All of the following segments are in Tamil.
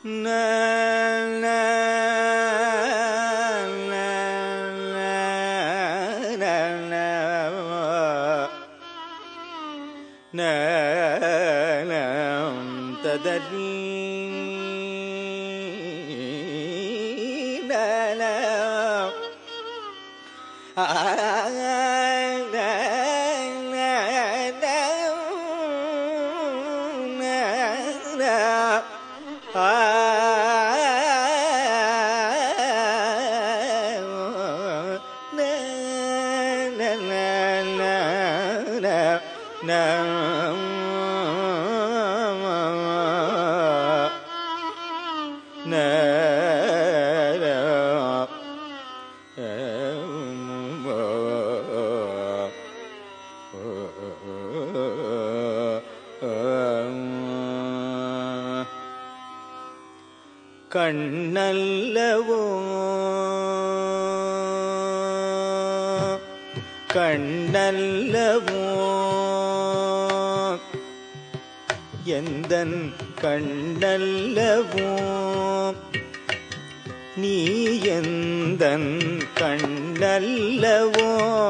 ததறி கண்ணல்லவோ கண்ணல்லவோ எந்தன் கண்ணல்லவோ நீ எந்தன் கண்ணல்லவோ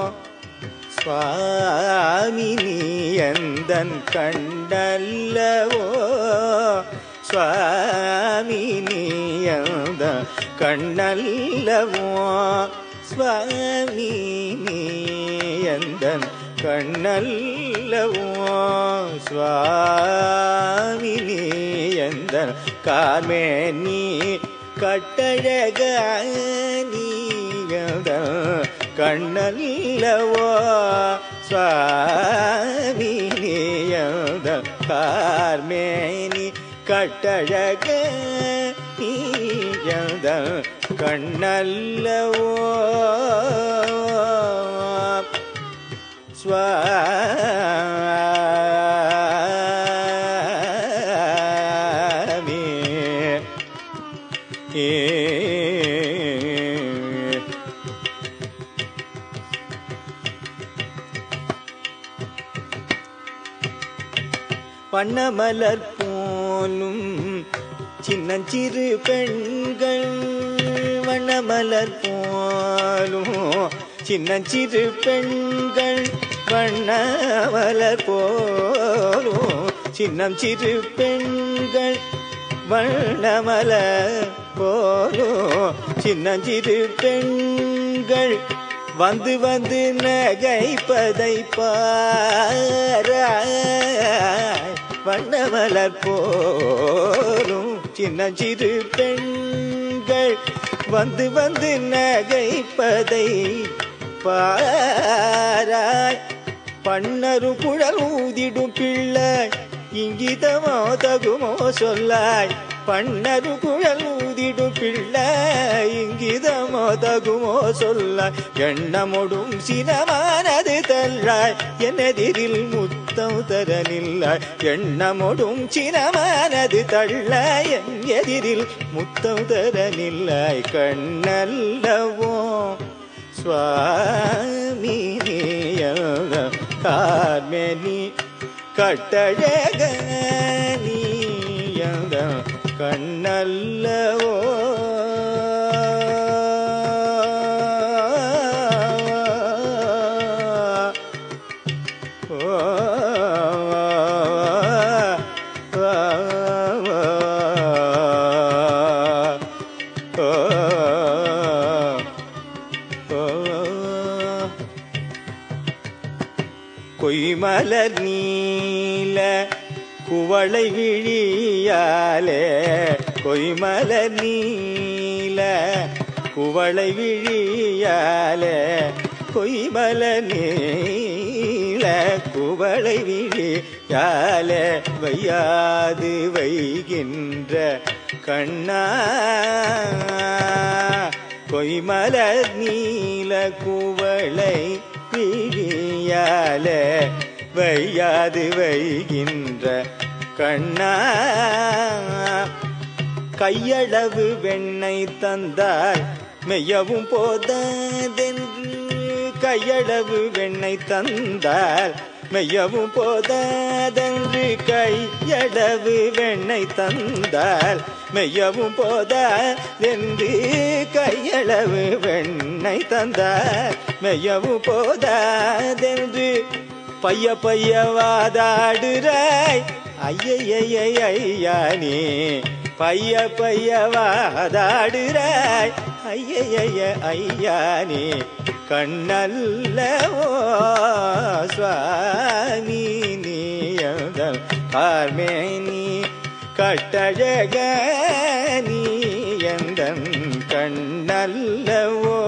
சுவாமி நீ எந்தன் கண்ணல்லவோ சுவாமி நீ எந்த கண்ணல்லவோ சுவாமி நீ எந்தன் கண்ணல்லவோ சுவாமி நீ எந்தன் கார்மே நீ கட்டழக நீ எந்தன் கண்ணல்லவோ சுவாமி நீ எந்தன் கார்மேனி கட்டழக நீயத கண்ணல்லவோ சுவாமி ஏ வண்ணமலர் போலும் சின்னஞ்சிறு பெண்கள் வண்ணமலர் போலும் சின்னஞ்சிறு பெண்கள் வண்ணமலர் போலும் சின்னம் சிறு பெண்கள் வண்ணமலர் போலும் சின்னஞ்சிறு பெண்கள் வந்து வந்து நகைப்பதை பாராய் வண்ணமலர் போலும் சின்ன சிறு பெண்கள் வந்து வந்து நகைப்பதை பாராய் பண்ணரு குழல் ஊதிடும் பிள்ளை இங்கிதமோ தகுமோ சொல்லாய் பண்ணரு குழல் ஊதிடும் பிள்ளை இங்கிதமோ தகுமோ சொல்லாய் எண்ணமொடும் சினமானது தள்ளாய் எனதிரில் முத்தம் தர நில்லாய் எண்ணமொடும் சினமானது தள்ளாய் என் எதிரில் முத்தம் தர நில்லாய் கண்ணல்லவோ சுவாமி கார்மெனி கட்டழக நீயந்த கண்ணல்லவோ கொய்மலர் நீல குவளை விழியாலே கொய்மலர் நீல குவளை விழியாலே கொய்மலர் நீல குவளை விழியாலே வையாது வைகின்ற கண்ணா கொய்மலர் நீல குவளை விழியால வையாது வைகின்ற கண்ணா கையளவு வெண்ணை தந்தாய் மெய்யவும் போததென்று கையளவு வெண்ணை தந்தால் மெய்யவும் போதாதென்று கையளவு வெண்ணை தந்தால் மெய்யவும் போதாதென்று கையளவு வெண்ணை தந்தால் மெய்யவும் போதாதென்று பைய பைய வாதாடுறாய் ஐயையை ஐயா நீ பைய பைய வாதாடுறாய் ஐயைய ஐயா நீ கண்ணல்லவோ சுவாமி நீயதல் கார்மேனி கட்டழக நீ எந்தன் கண்ணல்லவோ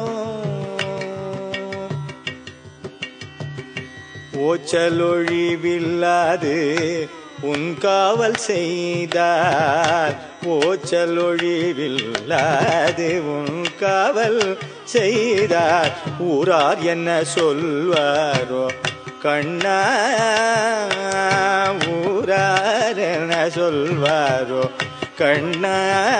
ஓச்சலொழிவில்லாது உன் காவல் செய்தார் ஓச்சலொழிவில்லாது உன் காவல் செய்தார் ஊரார் என்ன சொல்வாரோ கண்ணா ஊரார் என்ன சொல்வாரோ கண்ணா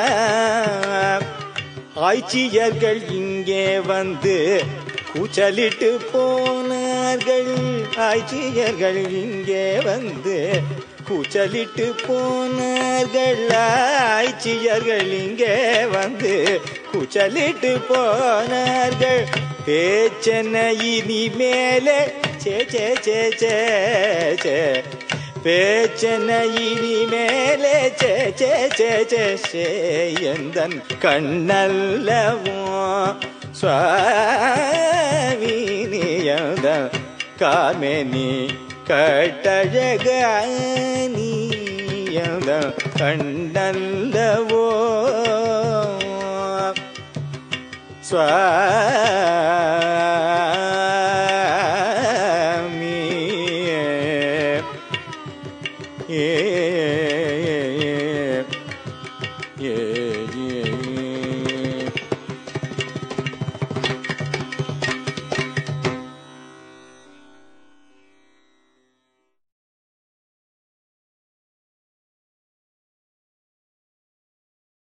ஆய்ச்சியர்கள் இங்கே வந்து கூச்சலிட்டு போனார்கள் ஆய்ச்சியர்கள் இங்கே வந்து கூச்சலிட்டு போனார்கள் ஆய்ச்சியர்கள் இங்கே வந்து கூச்சலிட்டு போனார்கள் பேச்சென்ன இனி மேலே சே சே சே சே சே பேச்சென்ன இனி மேலே சே சே சே சே சே எந்தன் கண்ணல்லவோ சுவாமி நீயத காமெனி கட்டழக நீயத கண்ணல்லவோ சுவாமி ஏ ஏ